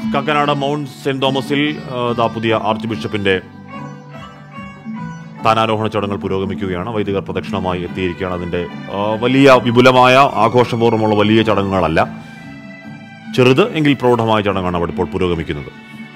കക്കനാട് mount Saint തോമസിൽ ആ, ദാ പുതിയ ആർച്ച് ബിഷപ്പിന്റെ സ്ഥാനാരോഹണ ചടങ്ങുകൾ പുരോഗമിക്കുകയാണ് വൈദികർ പ്രദക്ഷിണമായി എത്തിയിരിക്കുകയാണ് അതിന്റെ ആ, വലിയ വിപുലമായ ആഘോഷപൂർവ്വമുള്ള വലിയ ചടങ്ങുകളല്ല ചെറുത് എങ്കിൽ പ്രൗഢമായ ചടങ്ങാണ് അവിടെ ഇപ്പോൾ പുരോഗമിക്കുന്നത്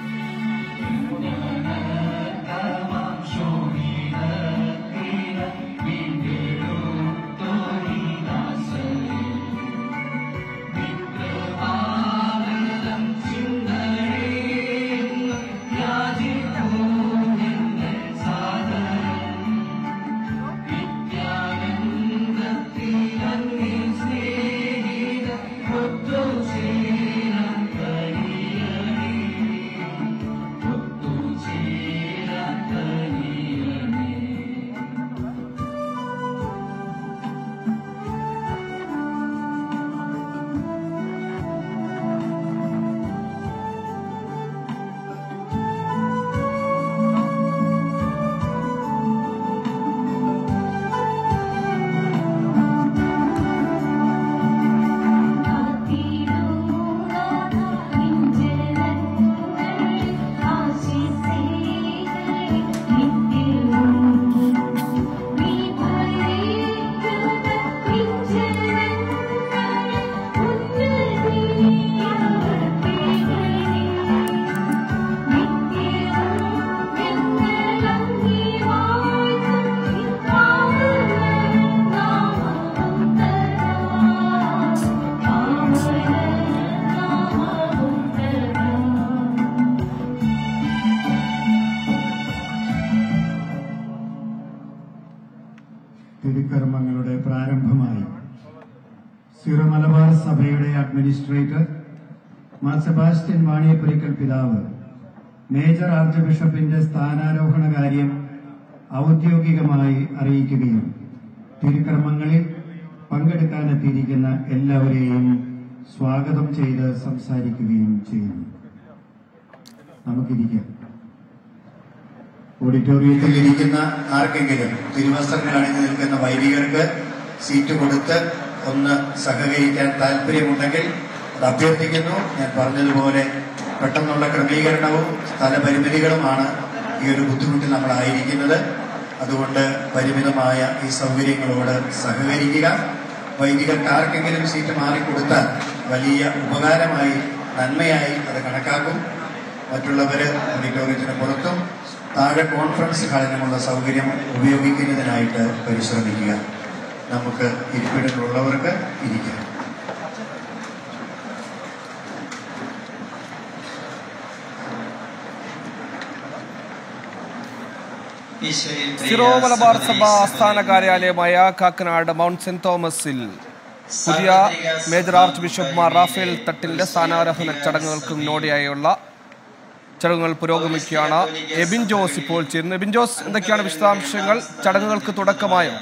തിരുക്കർമ്മങ്ങളുടെ പ്രാരംഭമായി സിറോ മലബാർ സഭയുടെ അഡ്മിനിസ്ട്രേറ്റർ മാർ സെബാസ്റ്റ്യൻ വാണിയപ്പുരിക്കൽ പിതാവ് മേജർ ആർച്ച് ബിഷപ്പിന്റെ സ്ഥാനാരോഹണ കാര്യം ഔദ്യോഗികമായി അറിയിക്കുകയും തിരുക്കർമ്മങ്ങളിൽ പങ്കെടുക്കാനെത്തിയിരിക്കുന്ന എല്ലാവരെയും സ്വാഗതം ചെയ്ത് സംസാരിക്കുകയും ചെയ്യുന്നു നമുക്കിരിക്കാം ഓഡിറ്റോറിയത്തിൽ ഇരിക്കുന്ന ആർക്കെങ്കിലും തിരുവസ്ത്രങ്ങൾ അണിഞ്ഞു നിൽക്കുന്ന വൈദികർക്ക് സീറ്റ് കൊടുത്ത് ഒന്ന് സഹകരിക്കാൻ താല്പര്യമുണ്ടെങ്കിൽ അത് അഭ്യർത്ഥിക്കുന്നു ഞാൻ പറഞ്ഞതുപോലെ പെട്ടെന്നുള്ള ക്രമീകരണവും സ്ഥലപരിമിതികളുമാണ് ഈ ഒരു ബുദ്ധിമുട്ടിൽ നമ്മളായിരിക്കുന്നത് അതുകൊണ്ട് പരിമിതമായ ഈ സൗകര്യങ്ങളോട് സഹകരിക്കുക വൈദികർക്ക് ആർക്കെങ്കിലും സീറ്റ് മാറിക്കൊടുത്താൽ വലിയ ഉപകാരമായി നന്മയായി അത് കണക്കാക്കും മറ്റുള്ളവര് ഓഡിറ്റോറിയത്തിന് പുറത്തും താഴെ കോൺഫറൻസ് ഹാളിനുമുള്ള സൗകര്യം ഉപയോഗിക്കുന്നതിനായിട്ട് പരിശ്രമിക്കുക നമുക്ക് ഇരിപ്പിടങ്ങളുള്ളവർക്ക് ഇരിക്കാം സിറോ മലബാർ സഭ ആസ്ഥാന കാര്യാലയമായ കാക്കനാട് മൗണ്ട് സെന്റ് തോമസിൽ പുതിയ major archbishop Mar Raphael തട്ടിന്റെ സ്ഥാനാരോഹണ ചടങ്ങുകൾക്ക് മുന്നോടിയായുള്ള ചടങ്ങുകൾ പുരോഗമിക്കുകയാണ് എബിൻ ജോസ് ഇപ്പോൾ ചേരുന്നു എബിൻ ജോസ് എന്തൊക്കെയാണ് വിശദാംശങ്ങൾ ചടങ്ങുകൾക്ക് തുടക്കമായോ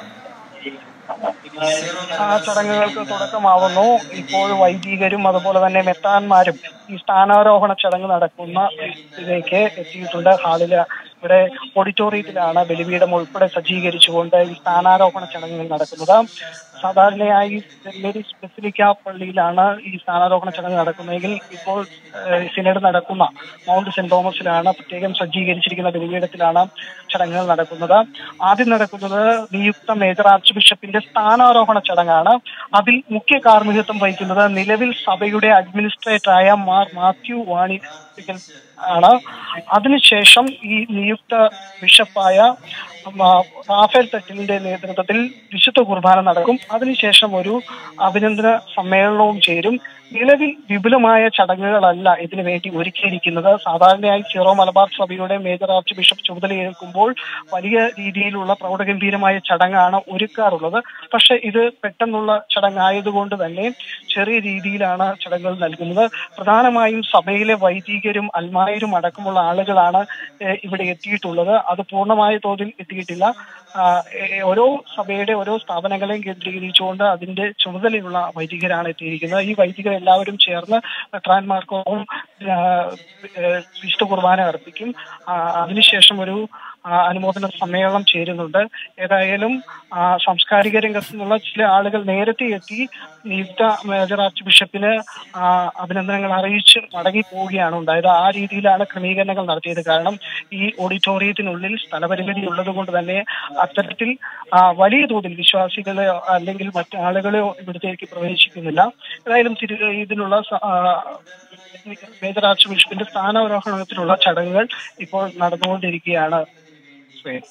ആ ചടങ്ങുകൾക്ക് തുടക്കമാവുന്നു ഇപ്പോൾ വൈദികരും അതുപോലെ തന്നെ മെത്താന്മാരും ഈ സ്ഥാനാരോഹണ ചടങ്ങ് നടക്കുന്ന ഇതിലേക്ക് എത്തിയിട്ടുണ്ട് ഹാളില് ഇവിടെ ഓഡിറ്റോറിയത്തിലാണ് ബലിപീഠം ഉൾപ്പെടെ സജ്ജീകരിച്ചുകൊണ്ട് ഈ സ്ഥാനാരോഹണ ചടങ്ങുകൾ നടക്കുന്നത് സാധാരണയായി സെന്റ് മേരീസ് ബസിലിക്ക പള്ളിയിലാണ് ഈ സ്ഥാനാരോഹണ ചടങ്ങ് നടക്കുന്നതെങ്കിൽ ഇപ്പോൾ ഏഹ്, സിനഡ് നടക്കുന്ന മൗണ്ട് സെന്റ് തോമസിലാണ് പ്രത്യേകം സജ്ജീകരിച്ചിരിക്കുന്ന ബലിപീഠത്തിലാണ് ചടങ്ങുകൾ നടക്കുന്നത് ആദ്യം നടക്കുന്നത് നിയുക്ത മേജർ ആർച്ച് ബിഷപ്പിന്റെ സ്ഥാനാരോഹണ ചടങ്ങാണ് അതിൽ മുഖ്യ കാർമ്മികത്വം വഹിക്കുന്നത് നിലവിൽ സഭയുടെ അഡ്മിനിസ്ട്രേറ്ററായ മാർ മാത്യു വാണി ആണ് അതിനുശേഷം ഈ നിയുക്ത ബിഷപ്പായ ആ, റാഫേൽ തട്ടിലിന്റെ നേതൃത്വത്തിൽ വിശുദ്ധ കുർബാന നടക്കും അതിനുശേഷം ഒരു അഭിനന്ദന സമ്മേളനവും ചേരും നിലവിൽ വിപുലമായ ചടങ്ങുകളല്ല ഇതിനു വേണ്ടി ഒരുക്കിയിരിക്കുന്നത് സാധാരണയായി സീറോ മലബാർ സഭയുടെ മേജർ ആർച്ച് ബിഷപ്പ് ചുമതലയേൽക്കുമ്പോൾ വലിയ രീതിയിലുള്ള പ്രൗഢഗംഭീരമായ ചടങ്ങാണ് ഒരുക്കാറുള്ളത് പക്ഷെ ഇത് പെട്ടെന്നുള്ള ചടങ്ങായതുകൊണ്ട് തന്നെ ചെറിയ രീതിയിലാണ് ചടങ്ങുകൾ നൽകുന്നത് പ്രധാനമായും സഭയിലെ വൈദികരും അൽമായരും അടക്കമുള്ള ആളുകളാണ് ഏഹ്, ഇവിടെ എത്തിയിട്ടുള്ളത് അത് പൂർണ്ണമായ തോതിൽ എത്തിയിട്ടില്ല ആ, ഏഹ്, ഓരോ സഭയുടെ ഓരോ സ്ഥാപനങ്ങളെയും കേന്ദ്രീകരിച്ചുകൊണ്ട് അതിന്റെ ചുമതലയുള്ള വൈദികരാണ് എത്തിയിരിക്കുന്നത് ഈ വൈദികർ എല്ലാവരും ചേർന്ന് മെത്രാന്മാർക്കൊപ്പം ആ, ഏഹ്, വിശുദ്ധ കുർബാന അർപ്പിക്കും ആ, അതിനുശേഷം ഒരു ആ, അനുമോദന സമ്മേളനം ചേരുന്നുണ്ട് ഏതായാലും ആ, സാംസ്കാരിക രംഗത്തു നിന്നുള്ള ചില ആളുകൾ നേരത്തെ എത്തി നിയുക്ത മേജർ ആർച്ച് ബിഷപ്പിന് ആ, അഭിനന്ദനങ്ങൾ അറിയിച്ച് മടങ്ങി പോവുകയാണ് ഉണ്ടായത് ആ രീതിയിലാണ് ക്രമീകരണങ്ങൾ നടത്തിയത് കാരണം ഈ ഓഡിറ്റോറിയത്തിനുള്ളിൽ സ്ഥലപരിമിതി ഉള്ളത് കൊണ്ട് തന്നെ അത്തരത്തിൽ ആ, വലിയ തോതിൽ വിശ്വാസികളെ അല്ലെങ്കിൽ മറ്റാളുകളെയോ ഇവിടത്തേക്ക് പ്രവേശിക്കുന്നില്ല ഏതായാലും തിരു ഇതിനുള്ള സ- ആ, മേജർ ആർച്ച് ബിഷപ്പിന്റെ സ്ഥാനാരോഹണത്തിനുള്ള ചടങ്ങുകൾ ഇപ്പോൾ നടന്നുകൊണ്ടിരിക്കുകയാണ് ശ്വേത.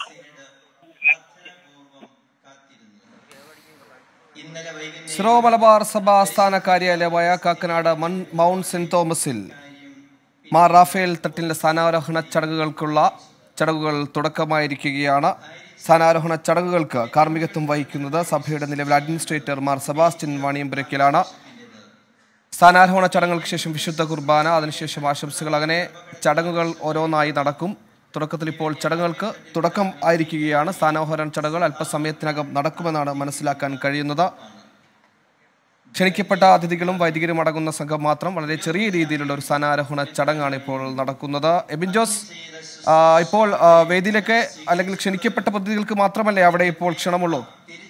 ഇന്നലെ വൈകുന്നേരം സിറോ മലബാർ സഭ ആസ്ഥാന കാര്യാലയമായ കാക്കനാട് മൺ- മൗണ്ട് സെന്റ് തോമസിൽ മാർ റാഫേൽ തട്ടിന്റെ സ്ഥാനാരോഹണ ചടങ്ങുകൾക്കുള്ള ചടങ്ങുകൾ തുടക്കമായിരിക്കുകയാണ് സ്ഥാനാരോഹണ ചടങ്ങുകൾക്ക് കാർമ്മികത്വം വഹിക്കുന്നത് സഭയുടെ നിലവിലെ അഡ്മിനിസ്ട്രേറ്റർ മാർ സെബാസ്റ്റ്യൻ വാണിയമ്പുരയ്ക്കലാണ് സ്ഥാനാരോഹണ ചടങ്ങുകൾക്ക് ശേഷം വിശുദ്ധ കുർബാന അതിനുശേഷം ആശംസകൾ അങ്ങനെ ചടങ്ങുകൾ ഓരോന്നായി നടക്കും തുടക്കത്തിൽ ഇപ്പോൾ ചടങ്ങുകൾക്ക് തുടക്കം ആയിരിക്കുകയാണ് സ്ഥാനാരോഹണ ചടങ്ങുകൾ അല്പസമയത്തിനകം നടക്കുമെന്നാണ് മനസ്സിലാക്കാൻ കഴിയുന്നത് ക്ഷണിക്കപ്പെട്ട അതിഥികളും വൈദികരും അടങ്ങുന്ന സംഘം മാത്രം വളരെ ചെറിയ രീതിയിലുള്ള ഒരു സ്ഥാനാരോഹണ ചടങ്ങാണ് ഇപ്പോൾ നടക്കുന്നത് എബിൻ ജോസ് ആ, ഇപ്പോൾ ആ, വേദിയിലേക്ക് അല്ലെങ്കിൽ ക്ഷണിക്കപ്പെട്ട പ്രതിനിധികൾക്ക് മാത്രമല്ലേ അവിടെ ഇപ്പോൾ ക്ഷണമുള്ളൂ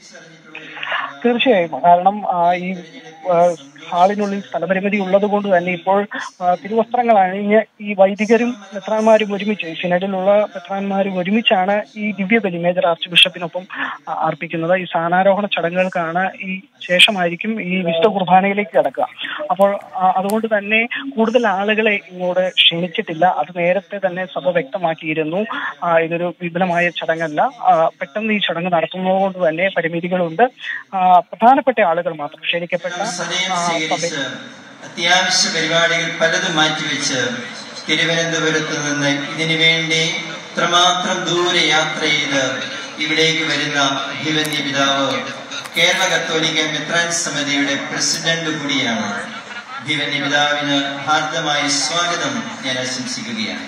തീർച്ചയായും കാരണം ആ, ഈ ആ, ഹാളിനുള്ളിൽ സ്ഥലപരിമിതി ഉള്ളത് കൊണ്ട് തന്നെ ഇപ്പോൾ ആ, തിരുവസ്ത്രങ്ങൾ അണിഞ്ഞ് ഈ വൈദികരും മെത്രാന്മാരും ഒരുമിച്ച് സിനഡിലുള്ള മെത്രാന്മാരും ഒരുമിച്ചാണ് ഈ ദിവ്യബലി മേജർ ആർച്ച് ബിഷപ്പിനൊപ്പം ആ, അർപ്പിക്കുന്നത് ഈ സ്ഥാനാരോഹണ ചടങ്ങുകൾക്കാണ് ഈ ശേഷമായിരിക്കും ഈ വിശുദ്ധ കുർബാനയിലേക്ക് കിടക്കുക അപ്പോൾ ആ, അതുകൊണ്ട് തന്നെ കൂടുതൽ ആളുകളെ ഇങ്ങോട്ട് ക്ഷണിച്ചിട്ടില്ല അത് നേരത്തെ തന്നെ സഭ വ്യക്തമാക്കിയിരുന്നു ആ, ഇതൊരു വിപുലമായ ചടങ്ങല്ല ആ, പെട്ടെന്ന് ഈ ചടങ്ങ് നടത്തുന്നത് കൊണ്ട് തന്നെ പരിമിതികളുണ്ട് ആ, പ്രധാനപ്പെട്ട ആളുകൾ മാത്രം ക്ഷണിക്കപ്പെട്ട സദയം ആ, സ്വീകരിച്ച് സഭ അത്യാവശ്യ പരിപാടികൾ പലതും മാറ്റിവെച്ച് തിരുവനന്തപുരത്ത് നിന്ന് ഇതിനു വേണ്ടി ഇത്രമാത്രം ദൂരെ യാത്ര ചെയ്ത് ഇവിടേക്ക് വരുന്ന അഭിവന്യ പിതാവ് കേരള കത്തോലിക്ക മെത്രാൻ സമിതിയുടെ പ്രസിഡന്റ് കൂടിയാണ് അഭിവന്യ പിതാവിന് ഹാർദമായ സ്വാഗതം ഞാൻ ആശംസിക്കുകയാണ്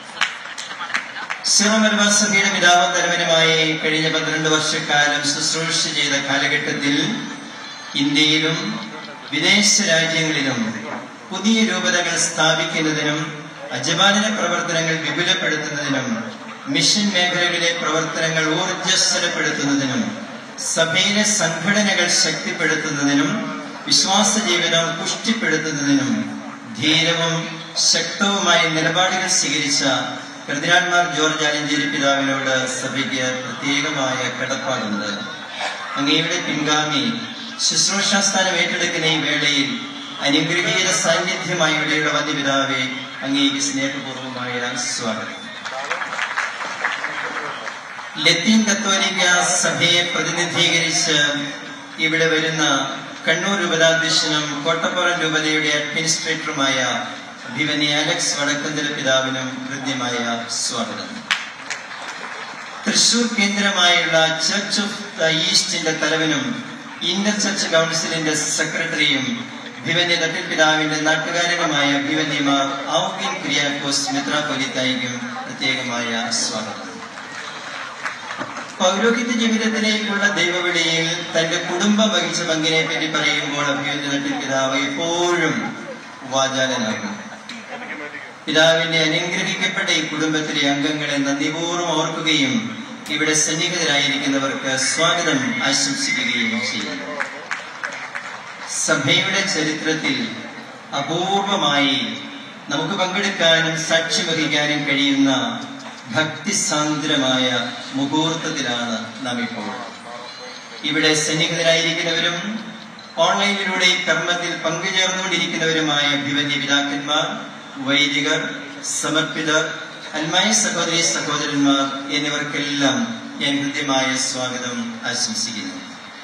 സിറോമൽബാർ സഭയുടെ പിതാവും തലവനുമായി കഴിഞ്ഞ പന്ത്രണ്ട് വർഷക്കാലം ശുശ്രൂഷ ചെയ്ത കാലഘട്ടത്തിൽ ഇന്ത്യയിലും വിദേശ രാജ്യങ്ങളിലും പുതിയ രൂപതകൾ സ്ഥാപിക്കുന്നതിനും അജപാലന പ്രവർത്തനങ്ങൾ വിപുലപ്പെടുത്തുന്നതിനും മിഷൻ മേഖലകളിലെ പ്രവർത്തനങ്ങൾ ഊർജ്ജസ്വലപ്പെടുത്തുന്നതിനും സഭയിലെ സംഘടനകൾ ശക്തിപ്പെടുത്തുന്നതിനും വിശ്വാസ ജീവിതം പുഷ്ടിപ്പെടുത്തുന്നതിനും ധീരവും ശക്തവുമായ നിലപാടുകൾ സ്വീകരിച്ച കർദിനാൾമാർ ജോർജ് ആലഞ്ചേരി പിതാവിനോട് സഭയ്ക്ക് പ്രത്യേകമായ കടപ്പാടുണ്ട് അങ്ങയുടെ പിൻഗാമി ശുശ്രൂഷാസ്ഥാനം ഏറ്റെടുക്കുന്ന ഈ വേളയിൽ അനുഗ്രഹീത സാന്നിധ്യമായ ഇവിടെയുള്ള വന്യപിതാവെ അങ്ങേക്ക് സ്നേഹപൂർവമായ സ്വാഗതം ലത്തീൻ കത്തോലിക്ക സഭയെ പ്രതിനിധീകരിച്ച് ഇവിടെ വരുന്ന കണ്ണൂർ രൂപതാധ്യക്ഷനും കോട്ടപ്പുറം രൂപതയുടെ അഡ്മിനിസ്ട്രേറ്ററുമായ അഭിമന്യ അലക്സ് വടക്കുന്തല പിതാവിനും ഹൃദ്യമായ സ്വാഗതം തൃശൂർ കേന്ദ്രമായുള്ള ചർച്ച് ഓഫ് ദ ഈസ്റ്റിന്റെ തലവനും ഇന്റർ ചർച്ച് കൗൺസിലിന്റെ സെക്രട്ടറിയും ഭിവന്യ തട്ടിൽ പിതാവിന്റെ നാട്ടുകാരനുമായ ഭിവന്യമാർ ഔകിൻ കുര്യാക്കോസ് മെത്രാപൊലിത്തായിക്കും പ്രത്യേകമായ സ്വാഗതം പൗരോഹിത്യ ജീവിതത്തിലേക്കുള്ള ദൈവവിളിയിൽ തന്റെ കുടുംബം വഹിച്ച പങ്കിനെ പറ്റി പറയുമ്പോൾ അഭിവന്യ തട്ടിൽ പിതാവ് എപ്പോഴും വാചാലനാകും പിതാവിന്റെ അനുഗ്രഹിക്കപ്പെട്ട ഈ കുടുംബത്തിലെ അംഗങ്ങളെ നന്ദിപൂർവ്വം ഓർക്കുകയും ഇവിടെ സന്നിഹിതരായിരിക്കുന്നവർക്ക് സ്വാഗതം ആശംസിക്കുകയും ചെയ്യും സഭയുടെ ചരിത്രത്തിൽ അപൂർവമായി നമുക്ക് പങ്കെടുക്കാനും സാക്ഷി വഹിക്കാനും കഴിയുന്ന ഭക്തിസാന്ദ്രമായ മുഹൂർത്തത്തിലാണ് നാം ഇപ്പോൾ ഇവിടെ സന്നിഹിതരായിരിക്കുന്നവരും ഓൺലൈനിലൂടെ ഈ കർമ്മത്തിൽ പങ്കുചേർന്നുകൊണ്ടിരിക്കുന്നവരുമായ അഭിവന്യ പിതാക്കന്മാർ വൈദികർ സമർപ്പിതർ അന്മായ സഹോദരി സഹോദരന്മാർ എന്നിവർക്കെല്ലാം ഞാൻ ഹൃദ്യമായ സ്വാഗതം ആശംസിക്കുന്നു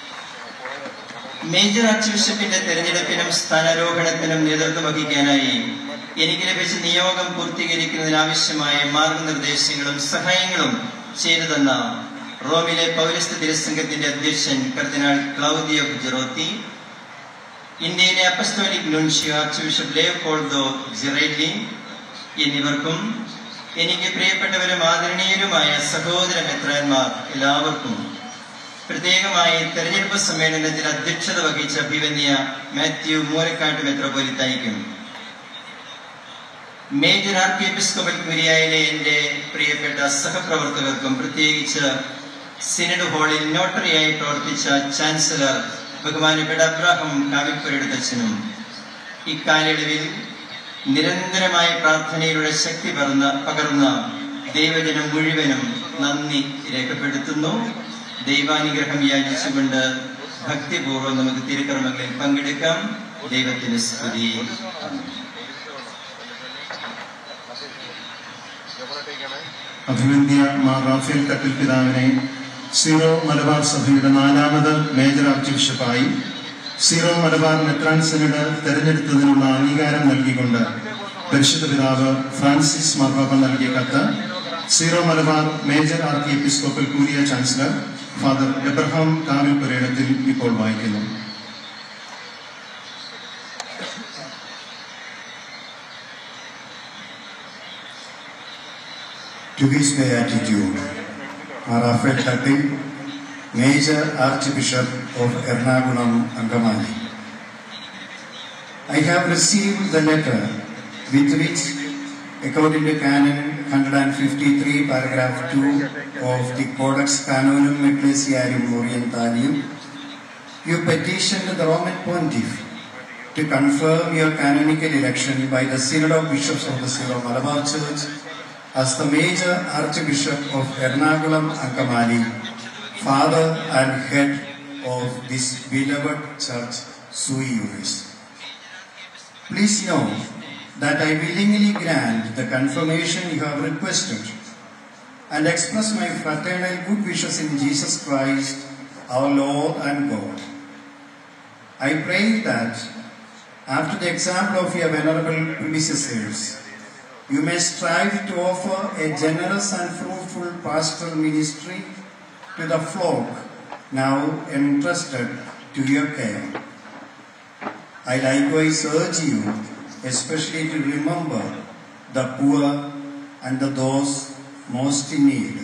മേജർ ആർച്ച് ബിഷപ്പിന്റെ തെരഞ്ഞെടുപ്പിനും സ്ഥാനാരോഹണത്തിനും നേതൃത്വം വഹിക്കാനായി എനിക്ക് ലഭിച്ച നിയോഗം പൂർത്തീകരിക്കുന്നതിനാവശ്യമായ മാർഗനിർദ്ദേശങ്ങളും സഹായങ്ങളും ചെയ്തു തന്ന റോമിലെ പൗരസ്ത്യ തിരുസംഘത്തിന്റെ അധ്യക്ഷൻ കർദിനാൾ ക്ലൗദിയോ ഗുജറോത്തി ഇന്ത്യയിലെ apostolic nuncio archbishop Leopoldo Girelli എന്നിവർക്കും എനിക്ക് പ്രിയപ്പെട്ടവരും ആദരണീയരുമായ സഹോദര മെത്രാന്മാർ എല്ലാവർക്കും പ്രത്യേകമായി തെരഞ്ഞെടുപ്പ് സമ്മേളനത്തിൽ അധ്യക്ഷത വഹിച്ച അഭിവന്യ മാത്യു മൂലക്കാട്ട് മെത്രോപൊലിത്തായിക്കും മേജർ ആർക്കി എപ്പിസ്കോപ്പൽ കുരിയായിലെ എൻ്റെ പ്രിയപ്പെട്ട സഹപ്രവർത്തകർക്കും പ്രത്യേകിച്ച് സിനഡ് ഹാളിൽ നോട്ടറിയായി പ്രവർത്തിച്ച ചാൻസലർ ബഹുമാനപ്പെട്ട അബ്രാഹം കാവിപ്പുരടുത്തച്ഛനും ഇക്കാലയളവിൽ നിരന്തരമായ പ്രാർത്ഥനയിലൂടെ ശക്തി പകർന്ന പകർന്ന ദൈവജനം മുഴുവനും നന്ദി രേഖപ്പെടുത്തുന്നു ദൈവാനുഗ്രഹം യാചിച്ചുകൊണ്ട് ഭക്തിപൂർവ്വം നമുക്ക് തിരുക്കർമ്മങ്ങളിൽ പങ്കെടുക്കാം ദൈവത്തിന് സ്തുതി അഭിവന്ധ്യ മാർ റാഫേൽ തട്ടിൽ പിതാവിനെ സീറോ മലബാർ സഭയുടെ നാലാമത് മേജർ ആർച്ച് ബിഷപ്പായി സീറോ മലബാർ മെത്രാൻ സെനഡ് തെരഞ്ഞെടുത്തതിനുള്ള അംഗീകാരം നൽകിക്കൊണ്ട് പരിശുദ്ധ പിതാവ് ഫ്രാൻസിസ് മാർപ്പാപ്പ നൽകിയ കത്ത് Syro Malabar major archiepiscopal curia chancellor father Abraham കാവിൽ പുരേണത്തിൽ ഇപ്പോൾ വായിക്കുന്നു To his beatitude, Raphael Tattil, Major Archbishop of Ernakulam, Angamali. I have received the letter with which, according to Canon 153, paragraph 2 of the Codex Canonum Ecclesiarum Orientalium, you petitioned the Roman Pontiff to confirm your canonical election by the Synod of Bishops of the Syro Malabar Church as the major Archbishop of Ernakulam Ankamali, father and head of this beloved church, sui juris. Please know that I willingly grant the confirmation you have requested and express my fraternal good wishes in Jesus Christ, our Lord and God. I pray that after the example of your venerable predecessors, you may strive to offer a generous and fruitful pastoral ministry to the flock now entrusted to your care. I likewise urge you, especially to remember the poor and the those most in need.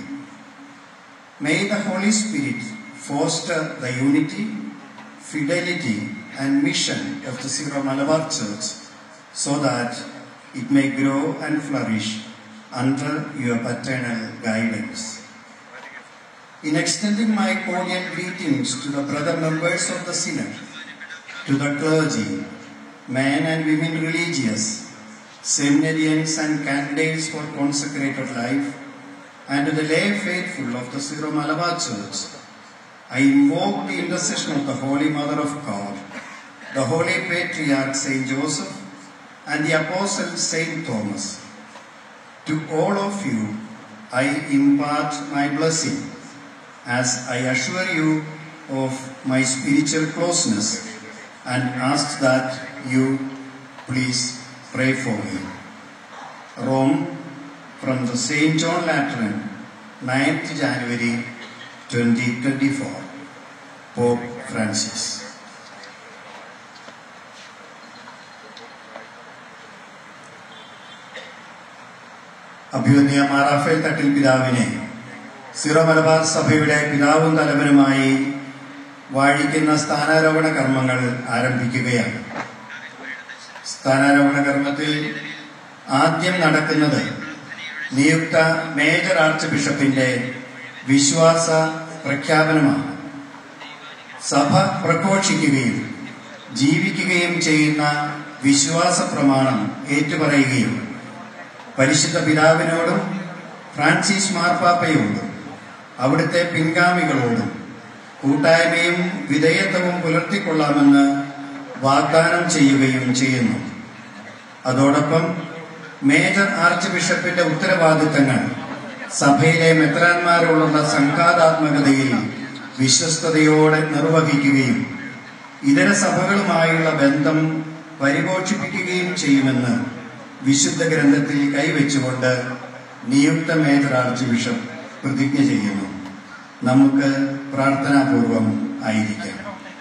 May the Holy Spirit foster the unity, fidelity, and mission of the Sierra Malabar Church so that it may grow and flourish under your paternal guidance. In extending my cordial greetings to the brother members of the Synod, to the clergy, men and women religious, seminarians and candidates for consecrated life, and to the lay faithful of the Syro Malabar Church, I invoke the intercession of the Holy Mother of God, the Holy Patriarch Saint Joseph, and the Apostle Saint Thomas. To all of you, I impart my blessing as I assure you of my spiritual closeness and ask that you please pray for me. Rome, from the St. John Lateran, 9th January 2024. Pope Francis. അഭ്യുന്നയ മാറാഫേൽ തട്ടിൽ പിതാവിനെ Syro Malabar സഭയുടെ പിതാവും തലവനുമായി വാഴിക്കുന്ന സ്ഥാനാരോഹണ കർമ്മങ്ങൾ ആരംഭിക്കുകയാണ് സ്ഥാനാരോഹണ കർമ്മത്തിൽ ആദ്യം നടക്കുന്നത് നിയുക്ത major arch ബിഷപ്പിന്റെ വിശ്വാസ പ്രഖ്യാപനമാണ് സഭ പ്രഘോഷിക്കുകയും ജീവിക്കുകയും ചെയ്യുന്ന വിശ്വാസ പ്രമാണം ഏറ്റുപറയുകയും പരിശുദ്ധ പിതാവിനോടും ഫ്രാൻസിസ് മാർപ്പാപ്പയോടും അവിടുത്തെ പിൻഗാമികളോടും കൂട്ടായ്മയും വിധേയത്വവും പുലർത്തിക്കൊള്ളാമെന്ന് വാഗ്ദാനം ചെയ്യുകയും ചെയ്യുന്നു അതോടൊപ്പം മേജർ ആർച്ച് ബിഷപ്പിന്റെ ഉത്തരവാദിത്തങ്ങൾ സഭയിലെ മെത്രാന്മാരോടുള്ള സംഘാതാത്മകതയിൽ വിശ്വസ്തയോടെ നിർവഹിക്കുകയും ഇതര സഭകളുമായുള്ള ബന്ധം പരിപോഷിപ്പിക്കുകയും ചെയ്യുമെന്ന് വിശുദ്ധ ഗ്രന്ഥത്തിൽ കൈവച്ചുകൊണ്ട് നിയുക്ത മേജർ ആർച്ച് ബിഷപ്പ് പ്രതിജ്ഞ ചെയ്യുന്നു നമുക്ക് പ്രാർത്ഥനാപൂർവം ആയിരിക്കാം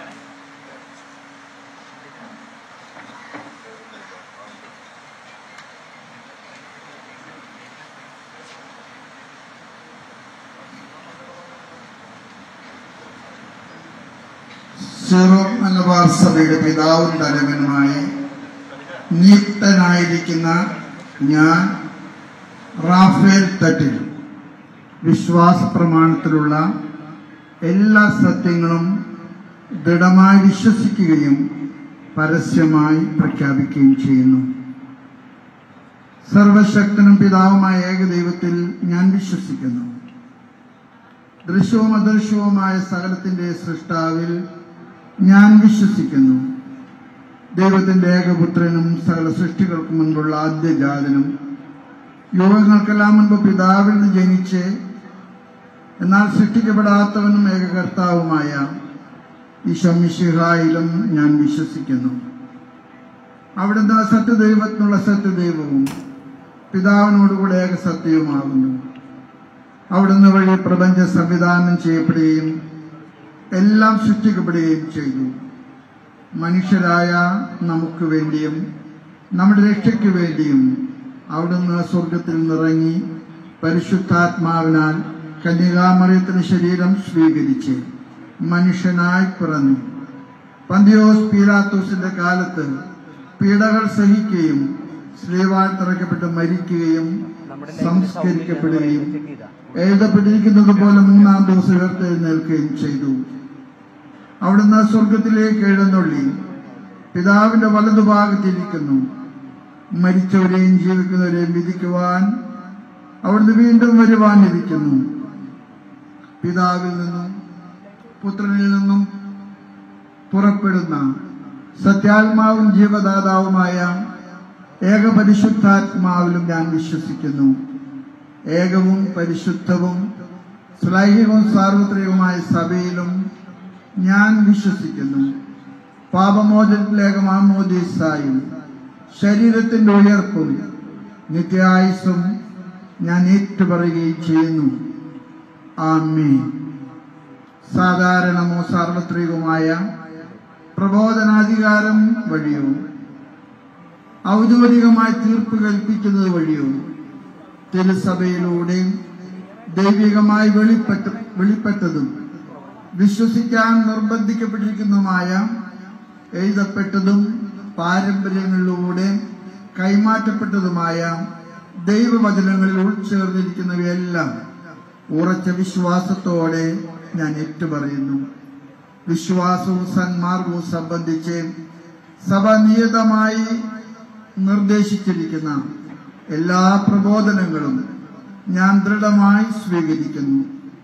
സിറോ മലബാർ സഭയുടെ പിതാവും തലവനുമായി നിയുക്തനായിരിക്കുന്ന ഞാൻ റാഫേൽ തട്ടിൽ വിശ്വാസ പ്രമാണത്തിലുള്ള എല്ലാ സത്യങ്ങളും ദൃഢമായി വിശ്വസിക്കുകയും പരസ്യമായി പ്രഖ്യാപിക്കുകയും ചെയ്യുന്നു സർവശക്തനും പിതാവുമായ ഏകദൈവത്തിൽ ഞാൻ വിശ്വസിക്കുന്നു ദൃശ്യവും അദൃശ്യവുമായ സകലത്തിന്റെ സൃഷ്ടാവിൽ ഞാൻ വിശ്വസിക്കുന്നു ദൈവത്തിന്റെ ഏകപുത്രനും സകല സൃഷ്ടികൾക്ക് മുൻപുള്ള ആദ്യജാതനും യുഗങ്ങൾക്കെല്ലാം മുൻപ് പിതാവിൽ നിന്ന് ജനിച്ച് എന്നാൽ സൃഷ്ടിക്കപ്പെടാത്തവനും ഏകകർത്താവുമായ ഈശോമിഷിഹായിലും ഞാൻ വിശ്വസിക്കുന്നു അവിടുന്ന് സത്യദൈവത്തിനുള്ള സത്യദൈവവും പിതാവിനോടുകൂടെ ഏക സത്യവുമാകുന്നു അവിടുന്ന് വഴി പ്രപഞ്ച സംവിധാനം ചെയ്യപ്പെടുകയും എല്ലാം സൃഷ്ടിക്കപ്പെടുകയും ചെയ്തു മനുഷ്യരായ നമുക്ക് വേണ്ടിയും നമ്മുടെ രക്ഷയ്ക്ക് വേണ്ടിയും അവിടുന്ന് സ്വർഗത്തിൽ നിറങ്ങി പരിശുദ്ധാത്മാവിനാൽ കന്യകാമറിയത്തിന് ശരീരം സ്വീകരിച്ച് മനുഷ്യനായി പിറന്നു പന്തിയോസ് പീലാത്തോസിന്റെ കാലത്ത് പീഡകൾ സഹിക്കുകയും ശ്രീവാൾ തറയ്ക്കപ്പെട്ട് മരിക്കുകയും സംസ്കരിക്കപ്പെടുകയും എഴുതപ്പെട്ടിരിക്കുന്നത് പോലെ മൂന്നാം ദിവസം ഉയർത്തെഴുന്നേൽക്കുകയും ചെയ്തു അവിടുന്ന് സ്വർഗത്തിലേക്ക് എഴുന്നള്ളി പിതാവിന്റെ വലതുഭാഗത്തിരിക്കുന്നു മരിച്ചവരെയും ജീവിക്കുന്നവരെയും വിധിക്കുവാൻ അവിടുന്ന് വീണ്ടും വരുവാനിരിക്കുന്നു പിതാവിൽ നിന്നും പുത്രനിൽ നിന്നും പുറപ്പെടുന്ന സത്യാത്മാവും ജീവദാതാവുമായ ഏകപരിശുദ്ധാത്മാവിലും ഞാൻ വിശ്വസിക്കുന്നു ഏകവും പരിശുദ്ധവും ശ്ലൈഹികവും സാർവത്രികവുമായ സഭയിലും ഞാൻ വിശ്വസിക്കുന്നു പാപമോചനത്തിലേകമാമോദീസായും ശരീരത്തിന്റെ ഉയർപ്പും നിത്യായുസും ഞാൻ ഏറ്റുപറയുകയും ചെയ്യുന്നു ആമേ സാധാരണമോ സാർവത്രികവുമായ പ്രബോധനാധികാരം വഴിയോ ഔദ്യോഗികമായി തീർപ്പ് കൽപ്പിക്കുന്നത് വഴിയോ തിരുസഭയിലൂടെ ദൈവികമായി വെളിപ്പെട്ട വെളിപ്പെട്ടതും വിശ്വസിക്കാൻ നിർബന്ധിക്കപ്പെട്ടിരിക്കുന്നതുമായ എഴുതപ്പെട്ടതും പാരമ്പര്യങ്ങളിലൂടെ കൈമാറ്റപ്പെട്ടതുമായ ദൈവവചനങ്ങളിൽ ഉൾച്ചേർന്നിരിക്കുന്നവയെല്ലാം ഉറച്ച വിശ്വാസത്തോടെ ഞാൻ ഏറ്റുപറയുന്നു വിശ്വാസവും സന്മാർഗവും സംബന്ധിച്ച് സഭ നിയതമായി നിർദ്ദേശിച്ചിരിക്കുന്ന എല്ലാ പ്രബോധനങ്ങളും ഞാൻ ദൃഢമായി സ്വീകരിക്കുന്നു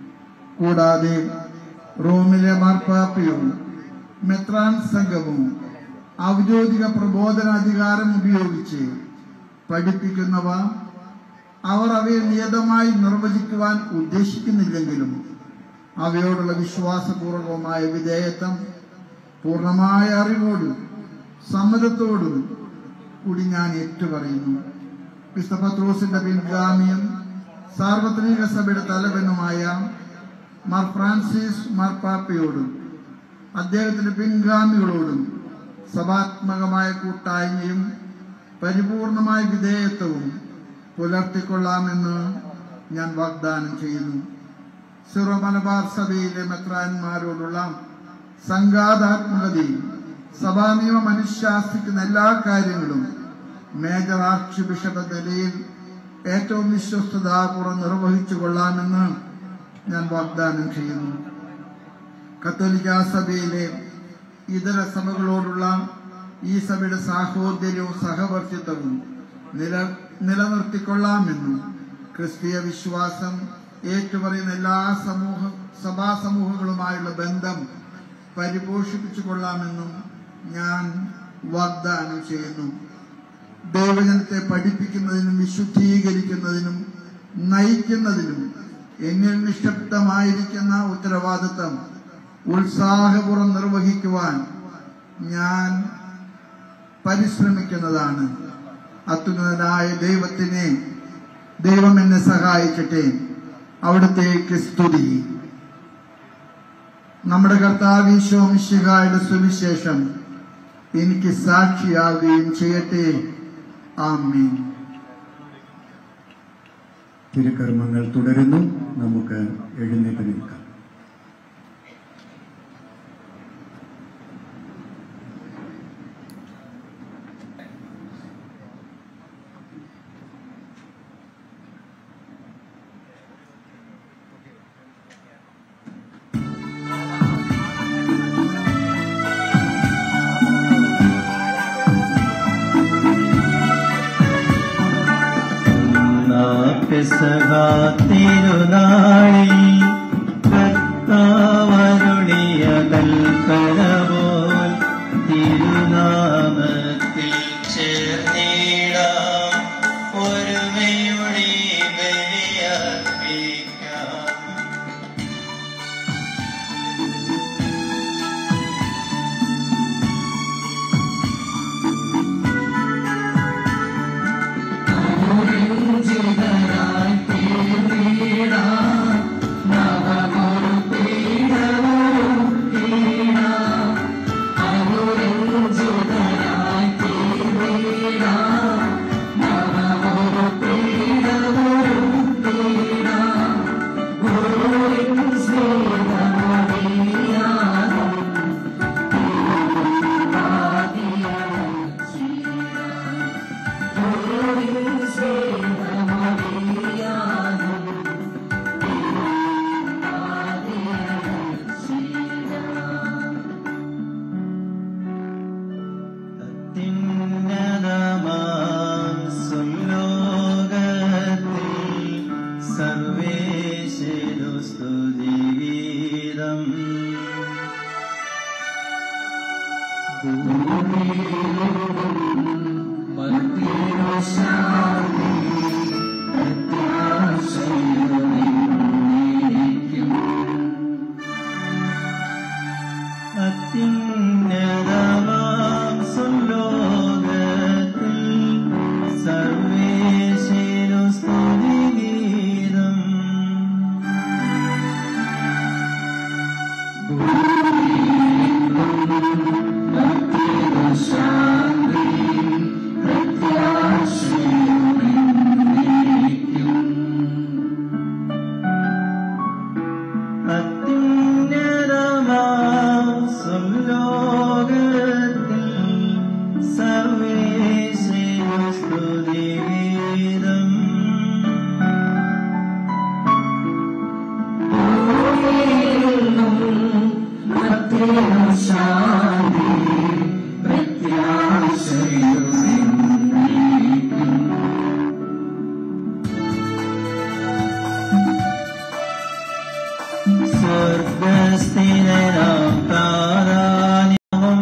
കൂടാതെ റോമിലെ മാർപ്പാപ്പയും മെത്രാൻ സംഘവും ഔദ്യോഗിക പ്രബോധനാധികാരം ഉപയോഗിച്ച് പഠിപ്പിക്കുന്നവ അവർ അവയെ നിയതമായി നിർവചിക്കുവാൻ ഉദ്ദേശിക്കുന്നില്ലെങ്കിലും അവയോടുള്ള വിശ്വാസപൂർവകമായ വിധേയത്വം പൂർണ്ണമായ അറിവോടും സമ്മതത്തോടും കൂടി ഞാൻ ഏറ്റുപറയുന്നു ക്രിസ്തപത്രോസിന്റെ പിൻഗാമിയും സാർവത്രിക സഭയുടെ തലവനുമായ മാർ ഫ്രാൻസിസ് മാർപ്പാപ്പയോടും അദ്ദേഹത്തിന്റെ പിൻഗാമികളോടും സഭാത്മകമായ കൂട്ടായ്മയും പരിപൂർണമായ വിധേയത്വവും പുലർത്തിക്കൊള്ളാമെന്ന് ഞാൻ വാഗ്ദാനം ചെയ്യുന്നു സിറോ മലബാർ സഭയിലെ മെത്രാന്മാരോടുള്ള സംഘാതാത്മകതയും സഭാ നിയമം അനുശാസിക്കുന്ന എല്ലാ കാര്യങ്ങളും മേജർ ആർച്ച് ബിഷപ്പ് എന്ന നിലയിൽ ഏറ്റവും വിശ്വസ്തതാപൂർവ്വം നിർവഹിച്ചു കൊള്ളാമെന്ന് ഞാൻ വാഗ്ദാനം ചെയ്യുന്നു കത്തോലിക്ക സഭയിലെ ഇതര സഭകളോടുള്ള ഈ സഭയുടെ സാഹോദര്യവും സഹവർത്തിത്വവും നില നിലനിർത്തിക്കൊള്ളാമെന്നും ക്രിസ്തീയ വിശ്വാസം ഏറ്റുപറയുന്ന എല്ലാ സമൂഹ സഭാ സമൂഹങ്ങളുമായുള്ള ബന്ധം പരിപോഷിപ്പിച്ചു കൊള്ളാമെന്നും ഞാൻ വാഗ്ദാനം ചെയ്യുന്നു ദൈവജനത്തെ പഠിപ്പിക്കുന്നതിനും വിശുദ്ധീകരിക്കുന്നതിനും നയിക്കുന്നതിനും എന്നിൽ നിഷ്ഠബ്ദമായിരിക്കുന്ന ഉത്തരവാദിത്തം ഉത്സാഹപൂർവ്വം നിർവഹിക്കുവാൻ ഞാൻ പരിശ്രമിക്കുന്നതാണ് അത്യുന്നതനായ ദൈവത്തിനെ ദൈവം എന്നെ സഹായിക്കട്ടെ അവിടത്തേക്ക് സ്തുതി നമ്മുടെ കർത്താവ് ഈശോ മിശിഹായുടെ സുവിശേഷം എനിക്ക് സാക്ഷിയാവുകയും ചെയ്യട്ടെ ആമീൻ തിരുക്കർമ്മങ്ങൾ തുടരുന്നു നമുക്ക് എഴുന്നേറ്റ് നിൽക്കാം പെസഹ തിരുനാളിൽ കർത്താവരുളിയ കൽപ്പന പോൽ തിരുനാമത്തിൽ ചേർന്നിടാം ഒരുമയുടെ ബലിയർപ്പിക്കാം അത്യുന്നതമാം സുലോകത്തിൽ സർവേശ്വരു സ്തുതിഗീതം അത്യുന്നതമാം സുലോകത്തിൽ സർവേശ്വരു സ്തുതിഗീതം അത്യുന്നതമാം സുലോകത്തിൽ സർവേശ്വര സ്തുതിഗീതം സ്വർഗസ്ഥിരനാം പ്രാധാന്യവും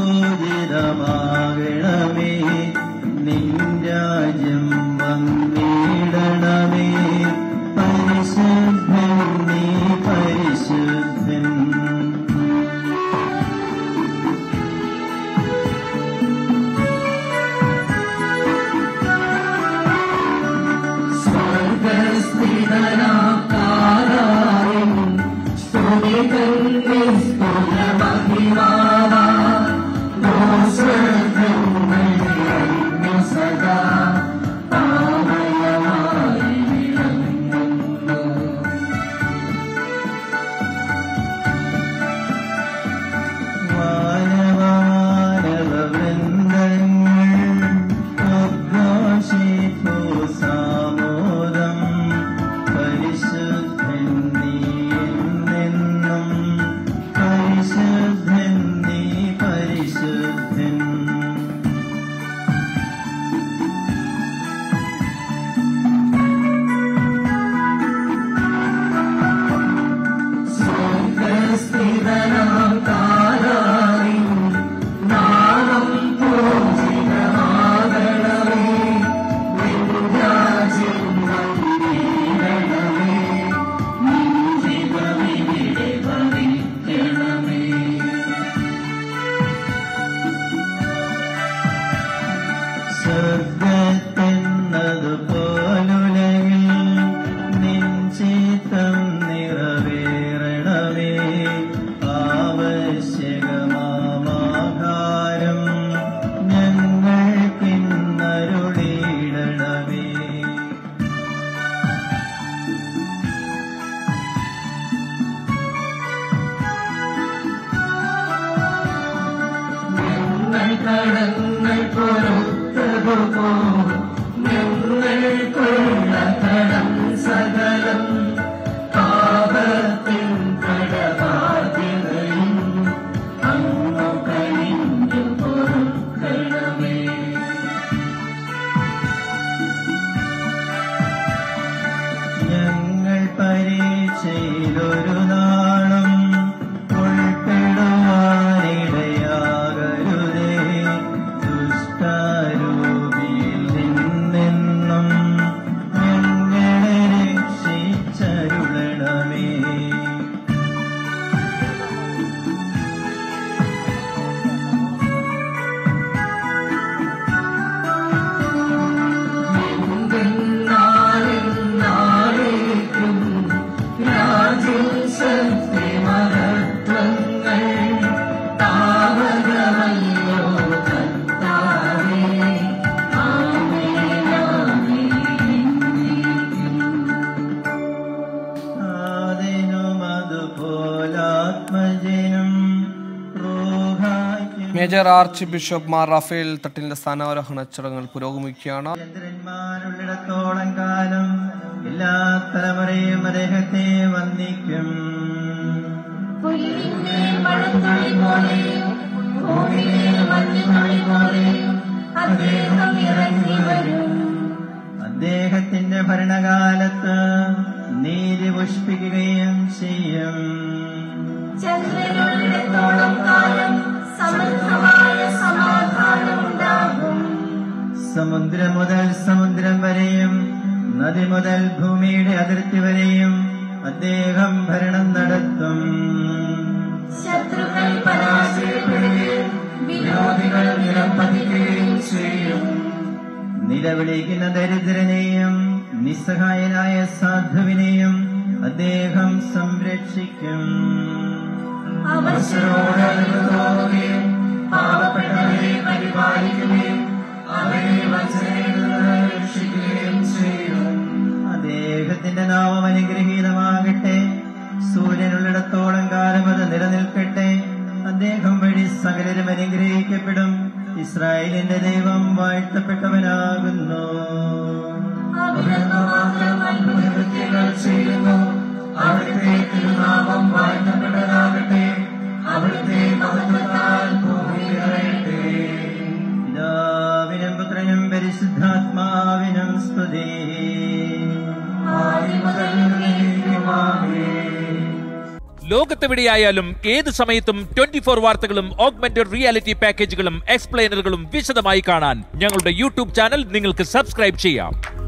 പൂജിതമാകണമേ നിൻ രാജ്യം വന്നിടണമേ പരിശുദ്ധൻ നീ പരിശുദ്ധൻ വാനവാനവ വൃന്ദങ്ങൾ ഉദ്ഘോഷിപ്പൂ സാമോദം പരിശുദ്ധൻ നീ എന്നെന്നും പരിശുദ്ധൻ നീ പരിശുദ്ധൻ സ്വർഗത്തെന്നത് പോലുലകിൽ നിൻ ചിത്തം നിറവേറണമേ ആവശ്യകമാമാഹാരം ഞങ്ങൾക്കിന്നരുളിയിടണമേ കടങ്ങൾ പൊറുത്തതുപോ major archbishop Mar Raphael തട്ടിന്റെ സ്ഥാനാരോഹണ ചടങ്ങുകൾ പുരോഗമിക്കുകയാണ് ചന്ദ്രന്മാരുള്ളിടത്തോളം കാലം എല്ലാ തലമുറയും അദ്ദേഹത്തെ വന്ദിക്കും പുലിന്റെ മഴത്തുള്ളി പോലെയും ഭൂമിയിലെ മഞ്ഞുതുള്ളി പോലെയും അദ്ദേഹം ഇറങ്ങി വരും അദ്ദേഹത്തിന്റെ ഭരണകാലത്ത് നീതി പുഷ്പിക്കുകയും ചെയ്യും ചന്ദ്രനുള്ളിടത്തോളം കാലം സമൃദ്ധമായ സമാധാനം ഉണ്ടാകും സമുദ്രം മുതൽ സമുദ്രം വരെയും നദി മുതൽ ഭൂമിയുടെ അതിർത്തി വരെയും അദ്ദേഹം ഭരണം നടത്തും ശത്രുക്കൾ പരാജയപ്പെടുകയും വിരോധികൾ നിലം പതിക്കുകയും ചെയ്യും നിലവിളിക്കുന്ന ദരിദ്രനെയും നിസ്സഹായനായ സാധുവിനെയും അദ്ദേഹം സംരക്ഷിക്കും അവസരോട് അനുഭവവുകയും പാവപ്പെട്ടവരെ പരിപാലിക്കുകയും അവരെ വഞ്ചനയിൽ നിന്ന് രക്ഷിക്കുകയും ചെയ്യും അദ്ദേഹത്തിന്റെ നാമം അനുഗ്രഹീതമാകട്ടെ സൂര്യനുള്ളിടത്തോളം കാലം അത് നിലനിൽക്കട്ടെ അദ്ദേഹം വഴി സകലരും അനുഗ്രഹിക്കപ്പെടും ഇസ്രായേലിന്റെ ദൈവം വാഴ്ത്തപ്പെട്ടവനാകുന്നു അവിടുന്ന് മാത്രം അത്ഭുതകൃത്യങ്ങൾ ചെയ്യുന്നു അവിടുത്തെ തിരുനാമം വാഴ്ത്തപ്പെട്ടതാകട്ടെ അവിടുത്തെ മഹത്വത്താൽ ഭൂമി നിറയട്ടെ പിതാവിനും പുത്രനും പരിശുദ്ധാത്മാവിനും സ്തുതി ആദ്യം മുതൽ എന്നേക്കുമാമേൻ. ലോകത്തെവിടെയായാലും ഏത് സമയത്തും ട്വന്റി ഫോർ വാർത്തകളും ഓഗ്മെന്റഡ് റിയാലിറ്റി പാക്കേജുകളും എക്സ്പ്ലെയിനറുകളും വിശദമായി കാണാൻ ഞങ്ങളുടെ യൂട്യൂബ് ചാനൽ നിങ്ങൾക്ക് സബ്സ്ക്രൈബ് ചെയ്യാം